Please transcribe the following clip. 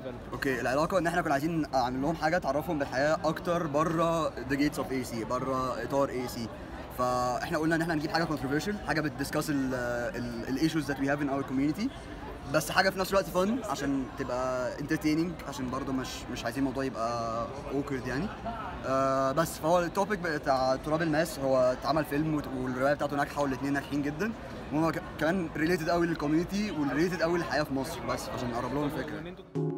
developers اوكي العلاقه ان احنا كنا عايزين اعمل لهم حاجه تعرفهم بالحياه اكتر بره ذا جيتس اوف اي سي بره اطار اي سي فاحنا قلنا ان احنا نجيب حاجه كونتروفيرشال حاجه بتدiscuss الايشوز ذات وي هاف ان اور كوميونتي بس حاجه في نفس الوقت فن عشان تبقى انترتيننج عشان برضه مش مش عايزين الموضوع يبقى اوكرد يعني آه بس فهو التوبيك بتاع تراب الماس هو اتعمل فيلم وت- والروايه بتاعته ناجحه والاثنين ناجحين جدا وهو ك- كمان ريليتد قوي للكوميونتي وريليتد قوي للحياه في مصر بس عشان نقرب لهم الفكره ان انتوا